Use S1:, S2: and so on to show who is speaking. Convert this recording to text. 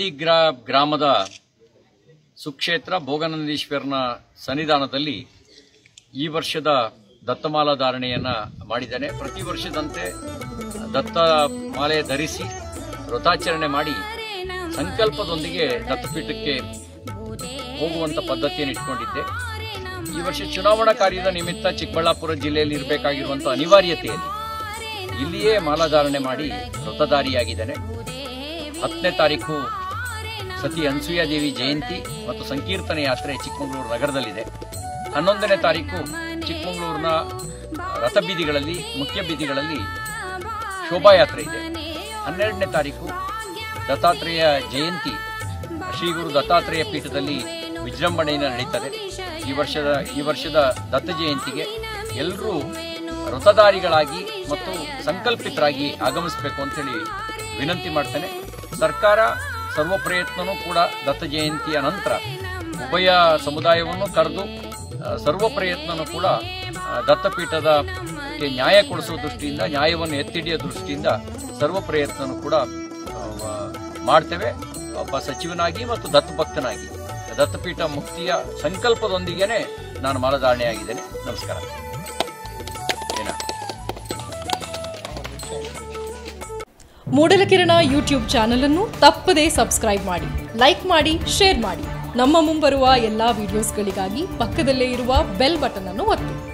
S1: ನಂದಿ ಗ್ರಾ ಗ್ರಾಮದ ಸುಕ್ಷೇತ್ರ ಭೋಗನಂದೀಶ್ವರನ ಸನ್ನಿಧಾನದಲ್ಲಿ ಈ ವರ್ಷದ ದತ್ತಮಾಲಾ ಧಾರಣೆಯನ್ನ ಮಾಡಿದ್ದೇನೆ ಪ್ರತಿ ವರ್ಷದಂತೆ ದತ್ತ ಮಾಲೆ ಧರಿಸಿ ವ್ರತಾಚರಣೆ ಮಾಡಿ ಸಂಕಲ್ಪದೊಂದಿಗೆ ದತ್ತಪೀಠಕ್ಕೆ ಹೋಗುವಂತ ಪದ್ಧತಿಯನ್ನು ಇಟ್ಕೊಂಡಿದ್ದೆ ಈ ವರ್ಷ ಚುನಾವಣಾ ಕಾರ್ಯದ ನಿಮಿತ್ತ ಚಿಕ್ಕಬಳ್ಳಾಪುರ ಜಿಲ್ಲೆಯಲ್ಲಿ ಇರಬೇಕಾಗಿರುವಂತ ಅನಿವಾರ್ಯತೆಯಲ್ಲಿ ಇಲ್ಲಿಯೇ ಮಾಲಾಧಾರಣೆ ಮಾಡಿ ವ್ರತಧಾರಿಯಾಗಿದ್ದೇನೆ ಹತ್ತನೇ ತಾರೀಕು ಸತಿ ಅನ್ಸೂಯ ದೇವಿ ಜಯಂತಿ ಮತ್ತು ಸಂಕೀರ್ತನ ಯಾತ್ರೆ ಚಿಕ್ಕಮಗಳೂರು ನಗರದಲ್ಲಿದೆ ಹನ್ನೊಂದನೇ ತಾರೀಕು ಚಿಕ್ಕಮಗಳೂರಿನ ರಥಬೀದಿಗಳಲ್ಲಿ ಮುಖ್ಯ ಬೀದಿಗಳಲ್ಲಿ ಶೋಭಾಯಾತ್ರೆ ಇದೆ ಹನ್ನೆರಡನೇ ತಾರೀಕು ದತ್ತಾತ್ರೇಯ ಜಯಂತಿ ಶ್ರೀ ಗುರು ದತ್ತಾತ್ರೇಯ ಪೀಠದಲ್ಲಿ ವಿಜೃಂಭಣೆಯಿಂದ ನಡೀತದೆ ಈ ವರ್ಷದ ಈ ವರ್ಷದ ದತ್ತ ಜಯಂತಿಗೆ ಎಲ್ಲರೂ ವ್ರತಧಾರಿಗಳಾಗಿ ಮತ್ತು ಸಂಕಲ್ಪಿತರಾಗಿ ಆಗಮಿಸಬೇಕು ಅಂತೇಳಿ ವಿನಂತಿ ಮಾಡ್ತೇನೆ ಸರ್ಕಾರ ಸರ್ವ ಪ್ರಯತ್ನನೂ ಕೂಡ ದತ್ತ ಜಯಂತಿಯ ನಂತರ ಉಭಯ ಸಮುದಾಯವನ್ನು ಕರೆದು ಆ, ಸರ್ವ ಪ್ರಯತ್ನನೂ ಕೂಡ ಆ, ದತ್ತಪೀಠದ ಕ್ಕೆ ನ್ಯಾಯ ಕೊಡಿಸುವ ದೃಷ್ಟಿಯಿಂದ ನ್ಯಾಯವನ್ನು ಎತ್ತಿಡಿಯೋ ದೃಷ್ಟಿಯಿಂದ ಸರ್ವ ಪ್ರಯತ್ನನೂ ಕೂಡ ಆ, ವ- ಮಾಡ್ತೇವೆ ಒಬ್ಬ ಸಚಿವನಾಗಿ ಮತ್ತು ದತ್ತಭಕ್ತನಾಗಿ ದತ್ತಪೀಠ ಮುಕ್ತಿಯ ಸಂಕಲ್ಪದೊಂದಿಗೆನೆ ನಾನು ಮಾಲಧಾರಣೆಯಾಗಿದ್ದೇನೆ ನಮಸ್ಕಾರ ಏನ
S2: ಮೂಡಲಕಿರಣ ಯೂಟ್ಯೂಬ್ ಚಾನಲ್ ಅನ್ನು ತಪ್ಪದೇ ಸಬ್ಸ್ಕ್ರೈಬ್ ಮಾಡಿ ಲೈಕ್ ಮಾಡಿ ಶೇರ್ ಮಾಡಿ ನಮ್ಮ ಮುಂಬರುವ ಎಲ್ಲಾ ವಿಡಿಯೋಸ್ಗಳಿಗಾಗಿ ಪಕ್ಕದಲ್ಲೇ ಇರುವ ಬೆಲ್ ಬಟನ್ ಅನ್ನು ಒತ್ತಿ